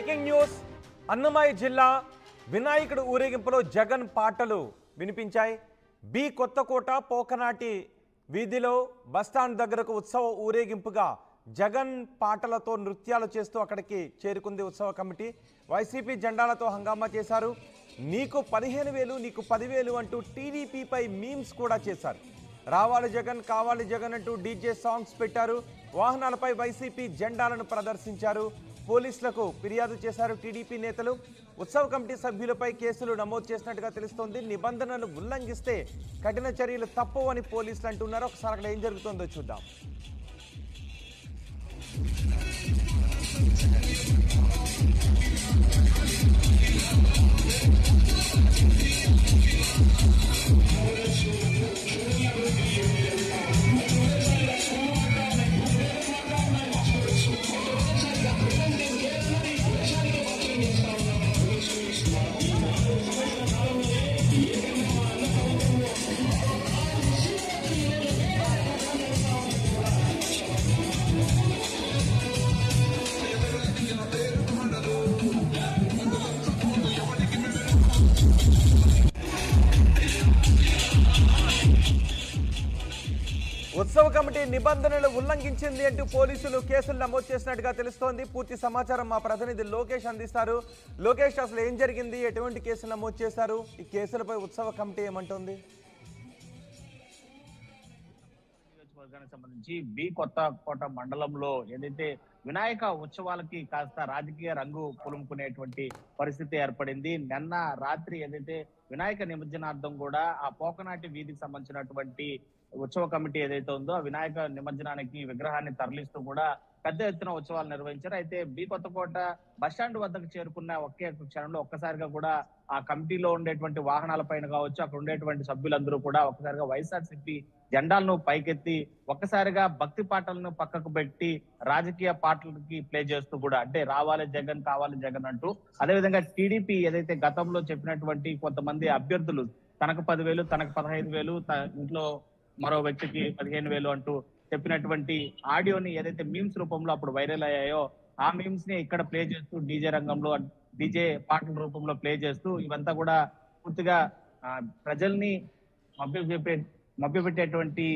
Breaking news Annamayya జిల్లా వినాయకుడు ఊరేగింపులో జగన్ పాటలు వినిపించాయి బి కొత్తకోట పోకనాటి వీధిలో బస్టాండ్ దగ్గరకు ఉత్సవ ఊరేగింపుగా జగన్ పాటలతో నృత్యాలు చేస్తూ అక్కడికి చేరుకుంది ఉత్సవ కమిటీ వైసీపీ జెండాలతో హంగామా చేశారు నీకు పదిహేను వేలు నీకు పదివేలు అంటూ టీడీపీపై మీమ్స్ కూడా చేశారు రావాలి జగన్ కావాలి జగన్ అంటూ డీజే సాంగ్స్ పెట్టారు వాహనాలపై వైసీపీ జెండాలను ప్రదర్శించారు పోలీసులకు ఫిర్యాదు చేశారు టీడీపీ నేతలు ఉత్సవ కమిటీ సభ్యులపై కేసులు నమోదు చేసినట్టుగా తెలుస్తోంది నిబంధనలు ఉల్లంఘిస్తే కఠిన చర్యలు తప్పవు అని పోలీసులు అంటున్నారు ఒకసారి అక్కడ ఏం జరుగుతుందో చూద్దాం ఉత్సవ కమిటీ నిబంధనలు ఉల్లంఘించింది అంటూ పోలీసులు కేసులు నమోదు చేసినట్టుగా తెలుస్తోంది పూర్తి సమాచారం మా ప్రతినిధి లోకేష్ అందిస్తారు లోకేష్ అసలు ఏం జరిగింది ఎటువంటి కేసులు నమోదు చేశారు ఈ కేసులపై ఉత్సవ కమిటీ ఏమంటోంది నియోజకవర్గానికి సంబంధించి బి కొత్త కోట మండలంలో ఏదైతే వినాయక ఉత్సవాలకి కాస్త రాజకీయ రంగు పులుముకునేటువంటి పరిస్థితి ఏర్పడింది నిన్న రాత్రి ఏదైతే వినాయక నిమజ్జనార్థం కూడా ఆ పోకనాటి వీధికి సంబంధించినటువంటి ఉత్సవ కమిటీ ఏదైతే ఉందో ఆ వినాయక నిమజ్జనానికి విగ్రహాన్ని తరలిస్తూ కూడా పెద్ద ఎత్తున ఉత్సవాలు నిర్వహించారు అయితే బి కొత్తకోట బస్టాండ్ వద్దకు చేరుకున్న ఒకే క్షణంలో ఒక్కసారిగా కూడా ఆ కమిటీలో ఉండేటువంటి వాహనాల పైన కావచ్చు అక్కడ ఉండేటువంటి సభ్యులందరూ కూడా ఒక్కసారిగా వైఎస్ఆర్సీపీ జెండాలను పైకెత్తి ఒక్కసారిగా భక్తి పాటలను పక్కకు పెట్టి రాజకీయ పాటలకి ప్లే చేస్తూ కూడా అంటే రావాలి జగన్ కావాలి జగన్ అంటూ అదేవిధంగా టీడీపీ ఏదైతే గతంలో చెప్పినటువంటి కొంతమంది అభ్యర్థులు తనకు పదివేలు తనకు పదహైదు వేలు త- ఇంట్లో మరో వ్యక్తికి పదిహేను వేలు అంటూ చెప్పినటువంటి ఆడియోని ఏదైతే మీమ్స్ రూపంలో అప్పుడు వైరల్ అయ్యాయో ఆ మీమ్స్ ని ఇక్కడ ప్లే చేస్తూ డీజే రంగంలో డీజే పాటల రూపంలో ప్లే చేస్తూ ఇవంతా కూడా పూర్తిగా ఆ, ప్రజల్ని మభ్య మభ్యపెట్టేటువంటి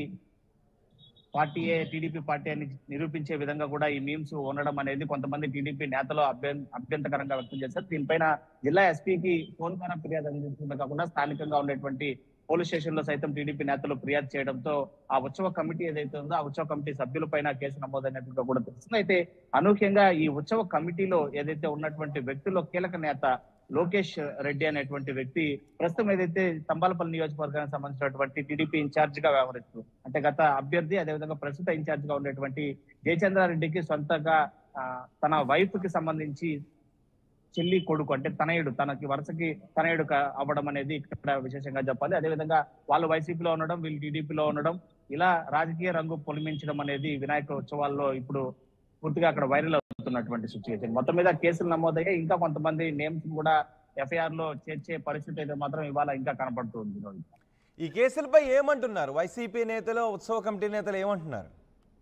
పార్టీయే టీడీపీ పార్టీ అని నిరూపించే విధంగా కూడా ఈ మీమ్స్ ఉండడం అనేది కొంతమంది టీడీపీ నేతలు అభ్యం అభ్యంతకరంగా వ్యక్తం చేశారు దీనిపైన జిల్లా ఎస్పీకి ఫోన్ ద్వారా ఫిర్యాదు అందించడమే కాకుండా స్థానికంగా ఉండేటువంటి పోలీస్ స్టేషన్ లో సైతం టీడీపీ నేతలు ఫిర్యాదు చేయడంతో ఆ ఉత్సవ కమిటీ ఏదైతే ఉందో ఆ ఉత్సవ కమిటీ సభ్యులపైన కేసు నమోదైనట్టుగా కూడా తెలుస్తుంది అయితే అనూహ్యంగా ఈ ఉత్సవ కమిటీలో ఏదైతే ఉన్నటువంటి వ్యక్తుల్లో కీలక నేత లోకేష్ రెడ్డి అనేటువంటి వ్యక్తి ప్రస్తుతం ఏదైతే తంబాలపల్లి నియోజకవర్గానికి సంబంధించినటువంటి టీడీపీ ఇన్ఛార్జ్ గా వ్యవహరిస్తూ అంటే గత అభ్యర్థి అదేవిధంగా ప్రస్తుత ఇన్ఛార్జ్ గా ఉండేటువంటి జయచంద్రారెడ్డికి సొంతగా ఆ, తన వైఫ్ కి సంబంధించి చెల్లి కొడుకు అంటే తనయుడు తనకి వరుసకి తనయుడు క- అవ్వడం అనేది ఇక్కడ విశేషంగా చెప్పాలి అదేవిధంగా వాళ్ళు వైసీపీలో ఉండడం వీళ్ళు టీడీపీలో ఉండడం ఇలా రాజకీయ రంగు పొలిమించడం అనేది వినాయక ఉత్సవాల్లో ఇప్పుడు పూర్తిగా అక్కడ వైరల్ అవుతున్నటువంటి సిచ్యువేషన్ మొత్తం మీద కేసులు నమోదయ్యాయి ఇంకా కొంతమంది నేమ్స్ కూడా ఎఫ్ఐఆర్ లో చేర్చే పరిస్థితి అయితే మాత్రం ఇవాళ ఇంకా కనపడుతుంది రోహిత్. ఈ కేసులపై ఏమంటున్నారు వైసీపీ నేతలు ఉత్సవ కమిటీ నేతలు ఏమంటున్నారు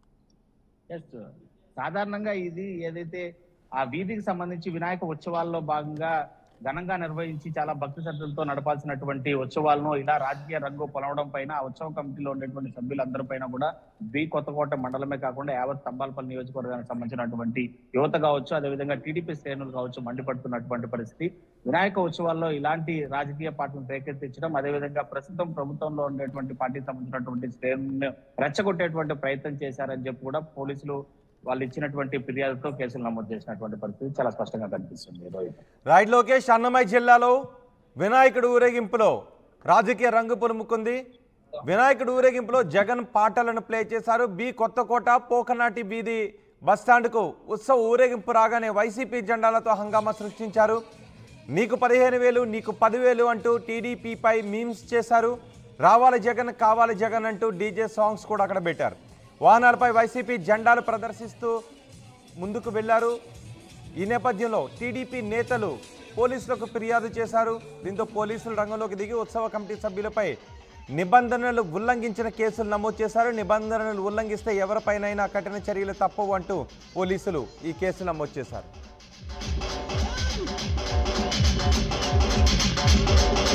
ఎస్ సాధారణంగా ఇది ఏదైతే ఆ వీధికి సంబంధించి వినాయక ఉత్సవాల్లో భాగంగా ఘనంగా నిర్వహించి చాలా భక్తి శ్రద్ధలతో నడపాల్సినటువంటి ఉత్సవాలను ఇలా రాజకీయ రంగు పొలవడం పైన ఆ ఉత్సవ కమిటీలో ఉండేటువంటి సభ్యులందరి పైన కూడా బి కొత్తకోట మండలమే కాకుండా యావత్ తంబాలపల్లి నియోజకవర్గానికి సంబంధించినటువంటి యువత కావచ్చు అదేవిధంగా టీడీపీ శ్రేణులు కావచ్చు మండిపడుతున్నటువంటి పరిస్థితి వినాయక ఉత్సవాల్లో ఇలాంటి రాజకీయ పార్టీలను రేకెత్తించడం అదేవిధంగా ప్రస్తుతం ప్రభుత్వంలో ఉండేటువంటి పార్టీకి సంబంధించినటువంటి శ్రేణులను రెచ్చగొట్టేటువంటి ప్రయత్నం చేశారని చెప్పి కూడా పోలీసులు వాళ్ళు ఇచ్చినటువంటి ఫిర్యాదుతో కేసులు నమోదు చేసినటువంటి పరిస్థితి చాలా స్పష్టంగా కనిపిస్తుంది రోహిత్ రాయిట్ లోకేష్ అన్నమయ్య జిల్లాలో వినాయకుడు ఊరేగింపులో రాజకీయ రంగు పులుముకుంది వినాయకుడు ఊరేగింపులో జగన్ పాటలను ప్లే చేశారు బి కొత్తకోట పోకనాటి వీధి బస్టాండ్కు ఉత్సవ ఊరేగింపు రాగానే వైసీపీ జెండాలతో హంగామా సృష్టించారు నీకు పదిహేను వేలు నీకు పదివేలు అంటూ టీడీపీపై మీమ్స్ చేశారు రావాలి జగన్ కావాలి జగన్ అంటూ డీజే సాంగ్స్ కూడా అక్కడ పెట్టారు వాహనాలపై వైసీపీ జెండాలు ప్రదర్శిస్తూ ముందుకు వెళ్లారు ఈ నేపథ్యంలో టీడీపీ నేతలు పోలీసులకు ఫిర్యాదు చేశారు దీంతో పోలీసులు రంగంలోకి దిగి ఉత్సవ కమిటీ సభ్యులపై నిబంధనలు ఉల్లంఘించిన కేసులు నమోదు చేశారు నిబంధనలు ఉల్లంఘిస్తే ఎవరిపైనైనా కఠిన చర్యలు తప్పవు అంటూ పోలీసులు ఈ కేసు నమోదు చేశారు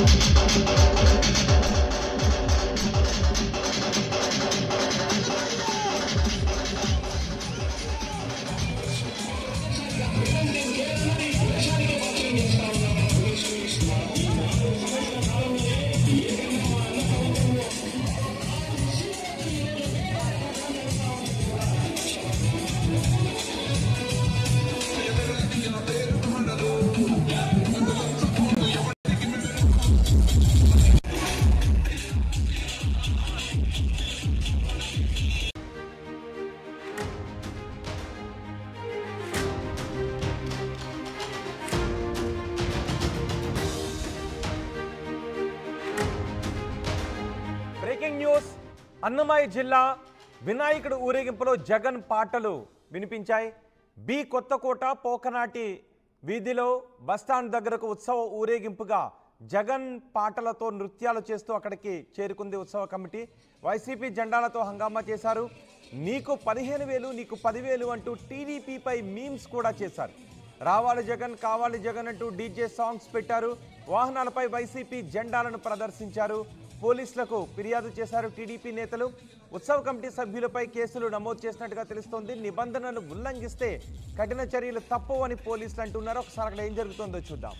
బ్రేకింగ్ న్యూస్ అన్నమయ్య జిల్లా వినాయకుడు ఊరేగింపులో జగన్ పాటలు వినిపించాయి బి కొత్తకోట పోకనాటి వీధిలో బస్టాండ్ దగ్గరకు ఉత్సవ ఊరేగింపుగా జగన్ పాటలతో నృత్యాలు చేస్తూ అక్కడికి చేరుకుంది ఉత్సవ కమిటీ వైసీపీ జెండాలతో హంగామా చేశారు నీకు పదిహేను వేలు నీకు పదివేలు అంటూ టీడీపీపై మీమ్స్ కూడా చేశారు రావాలి జగన్ కావాలి జగన్ అంటూ డీజే సాంగ్స్ పెట్టారు వాహనాలపై వైసీపీ జెండాలను ప్రదర్శించారు పోలీసులకు ఫిర్యాదు చేశారు టీడీపీ నేతలు ఉత్సవ కమిటీ సభ్యులపై కేసులు నమోదు చేసినట్టుగా తెలుస్తోంది నిబంధనలు ఉల్లంఘిస్తే కఠిన చర్యలు తప్పవు అని పోలీసులు అంటున్నారు ఒకసారి అక్కడ ఏం జరుగుతుందో చూద్దాం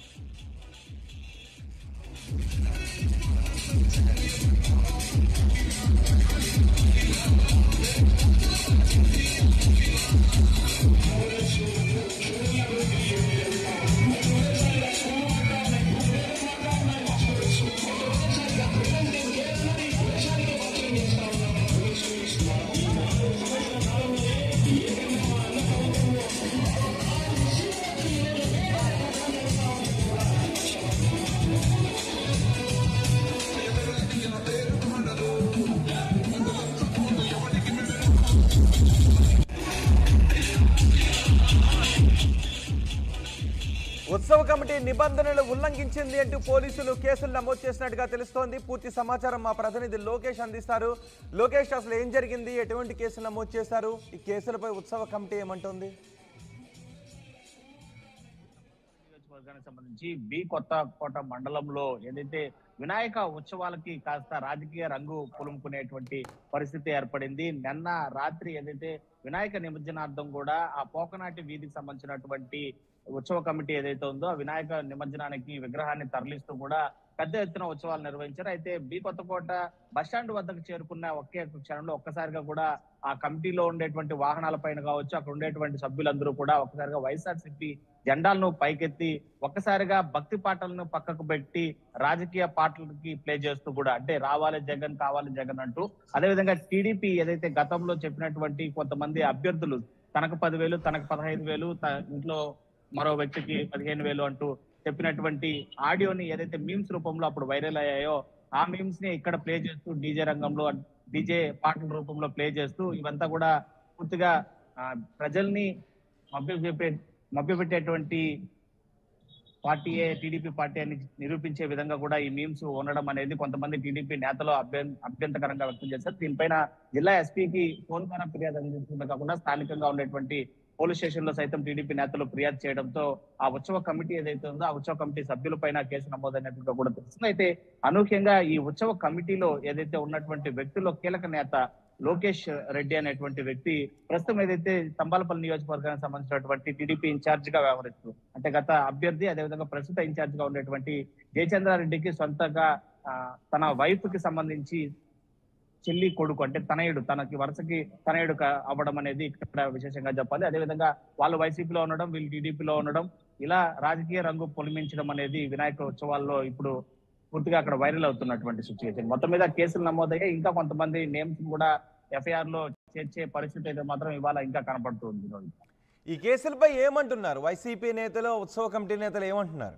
ఉత్సవ కమిటీ నిబంధనలు ఉల్లంఘించింది అంటూ పోలీసులు కేసులు నమోదు చేసినట్టుగా తెలుస్తోంది పూర్తి సమాచారం మా ప్రతినిధి లోకేష్ అందిస్తారు లోకేష్ అసలు ఏం జరిగింది ఎటువంటి కేసులు నమోదు చేశారు ఈ కేసులపై ఉత్సవ కమిటీ ఏమంటోంది నియోజకవర్గానికి సంబంధించి బి కొత్తకోట మండలంలో ఏదైతే వినాయక ఉత్సవాలకి కాస్త రాజకీయ రంగు పులుముకునేటువంటి పరిస్థితి ఏర్పడింది నిన్న రాత్రి ఏదైతే వినాయక నిమజ్జనార్థం కూడా ఆ పోకనాటి వీధికి సంబంధించినటువంటి ఉత్సవ కమిటీ ఏదైతే ఉందో ఆ వినాయక నిమజ్జనానికి విగ్రహాన్ని తరలిస్తూ కూడా పెద్ద ఎత్తున ఉత్సవాలు నిర్వహించారు అయితే బి కొత్తకోట బస్టాండ్ వద్దకు చేరుకున్న ఒకే ఒక్క క్షణంలో ఒక్కసారిగా కూడా ఆ కమిటీలో ఉండేటువంటి వాహనాల పైన కావచ్చు అక్కడ ఉండేటువంటి సభ్యులందరూ కూడా ఒక్కసారిగా వైఎస్ఆర్సీపీ జెండాలను పైకెత్తి ఒక్కసారిగా భక్తి పాటలను పక్కకు పెట్టి రాజకీయ పాటలకి ప్లే చేస్తూ కూడా అంటే రావాలి జగన్ కావాలి జగన్ అంటూ అదేవిధంగా టీడీపీ ఏదైతే గతంలో చెప్పినటువంటి కొంతమంది అభ్యర్థులు తనకు పదివేలు తనకు పదహైదు వేలు త- ఇంట్లో మరో వ్యక్తికి పదిహేను వేలు అంటూ చెప్పినటువంటి ఆడియోని ఏదైతే మీమ్స్ రూపంలో అప్పుడు వైరల్ అయ్యాయో ఆ మీమ్స్ ని ఇక్కడ ప్లే చేస్తూ డీజే రంగంలో డీజే పాటల రూపంలో ప్లే చేస్తూ ఇవంతా కూడా పూర్తిగా ఆ, ప్రజల్ని మభ్యపెట్టే మభ్యపెట్టేటువంటి పార్టీయే టీడీపీ పార్టీ అని నిరూపించే విధంగా కూడా ఈ మీమ్స్ ఉండడం అనేది కొంతమంది టీడీపీ నేతలు అభ్యం- అభ్యంతకరంగా వ్యక్తం చేశారు దీనిపైన జిల్లా ఎస్పీకి ఫోన్ ద్వారా ఫిర్యాదు అందించడమే కాకుండా స్థానికంగా ఉండేటువంటి పోలీస్ స్టేషన్ లో సైతం టీడీపీ నేతలు ఫిర్యాదు చేయడంతో ఆ ఉత్సవ కమిటీ ఏదైతే ఉందో ఆ ఉత్సవ కమిటీ సభ్యులపైన కేసు నమోదైనట్టుగా కూడా తెలుస్తుంది అయితే అనూహ్యంగా ఈ ఉత్సవ కమిటీలో ఏదైతే ఉన్నటువంటి వ్యక్తుల్లో కీలక నేత లోకేష్ రెడ్డి అనేటువంటి వ్యక్తి ప్రస్తుతం ఏదైతే తంబాలపల్లి నియోజకవర్గానికి సంబంధించినటువంటి టీడీపీ ఇన్ఛార్జ్ గా వ్యవహరిస్తూ అంటే గత అభ్యర్థి అదేవిధంగా ప్రస్తుత ఇన్ఛార్జ్ గా ఉండేటువంటి జయచంద్రారెడ్డికి సొంతంగా ఆ, తన వైఫ్ కి సంబంధించి చెల్లి కొడుకు అంటే తనయుడు తనకి వరుసకి తనయుడు క- అవ్వడం అనేది ఇక్కడ విశేషంగా చెప్పాలి అదేవిధంగా వాళ్ళు వైసీపీలో ఉండడం వీళ్ళు టీడీపీలో ఉండడం ఇలా రాజకీయ రంగు పొలిమించడం అనేది వినాయక ఉత్సవాల్లో ఇప్పుడు పూర్తిగా అక్కడ వైరల్ అవుతున్నటువంటి సిచ్యువేషన్ మొత్తం మీద కేసులు నమోదయ్యాయి ఇంకా కొంతమంది నేమ్స్ కూడా ఎఫ్ఐఆర్ లో చేర్చే పరిస్థితి అయితే మాత్రం ఇవాళ ఇంకా కనపడుతుంది రోహిత్. ఈ కేసులపై ఏమంటున్నారు వైసీపీ నేతలు ఉత్సవ కమిటీ నేతలు ఏమంటున్నారు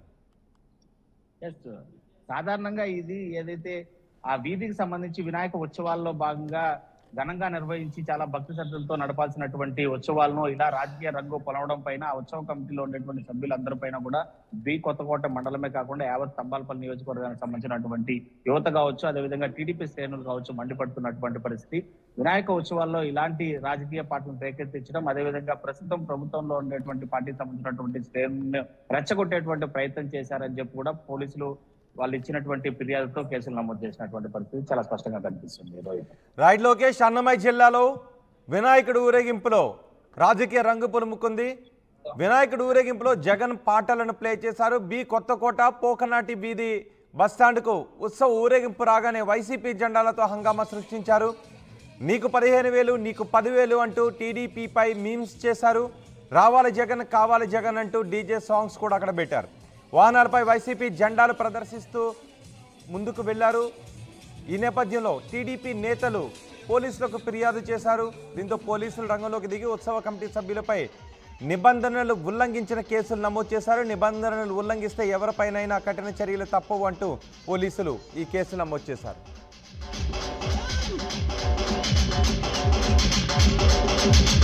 ఎస్ సాధారణంగా ఇది ఏదైతే ఆ వీధికి సంబంధించి వినాయక ఉత్సవాల్లో భాగంగా ఘనంగా నిర్వహించి చాలా భక్తి శ్రద్ధలతో నడపాల్సినటువంటి ఉత్సవాలను ఇలా రాజకీయ రంగు పొలవడం పైన ఆ ఉత్సవ కమిటీలో ఉండేటువంటి సభ్యులందరి పైన కూడా బి కొత్తకోట మండలమే కాకుండా యావత్ తంబాలపల్లి నియోజకవర్గానికి సంబంధించినటువంటి యువత కావచ్చు అదేవిధంగా టీడీపీ శ్రేణులు కావచ్చు మండిపడుతున్నటువంటి పరిస్థితి వినాయక ఉత్సవాల్లో ఇలాంటి రాజకీయ పార్టీలను రేకెత్తించడం అదేవిధంగా ప్రస్తుతం ప్రభుత్వంలో ఉండేటువంటి పార్టీకి సంబంధించినటువంటి శ్రేణులను రెచ్చగొట్టేటువంటి ప్రయత్నం చేశారని చెప్పి కూడా పోలీసులు వాళ్ళు ఇచ్చినటువంటి ఫిర్యాదుతో కేసులు నమోదు చేసినటువంటి పరిస్థితి చాలా స్పష్టంగా కనిపిస్తుంది రోహిత్ రైట్ లోకేష్ అన్నమయ్య జిల్లాలో వినాయకుడు ఊరేగింపులో రాజకీయ రంగు పులుముకుంది వినాయకుడు ఊరేగింపులో జగన్ పాటలను ప్లే చేశారు బి కొత్తకోట పోకనాటి వీధి బస్టాండ్కు ఉత్సవ ఊరేగింపు రాగానే వైసీపీ జెండాలతో హంగామా సృష్టించారు నీకు పదిహేను వేలు నీకు పదివేలు అంటూ టీడీపీపై మీమ్స్ చేశారు రావాలి జగన్ కావాలి జగన్ అంటూ డీజే సాంగ్స్ కూడా అక్కడ పెట్టారు వాహనాలపై వైసీపీ జెండాలు ప్రదర్శిస్తూ ముందుకు వెళ్లారు ఈ నేపథ్యంలో టీడీపీ నేతలు పోలీసులకు ఫిర్యాదు చేశారు దీంతో పోలీసులు రంగంలోకి దిగి ఉత్సవ కమిటీ సభ్యులపై నిబంధనలు ఉల్లంఘించిన కేసులు నమోదు చేశారు నిబంధనలు ఉల్లంఘిస్తే ఎవరిపైనైనా కఠిన చర్యలు తప్పవు అంటూ పోలీసులు ఈ కేసు నమోదు చేశారు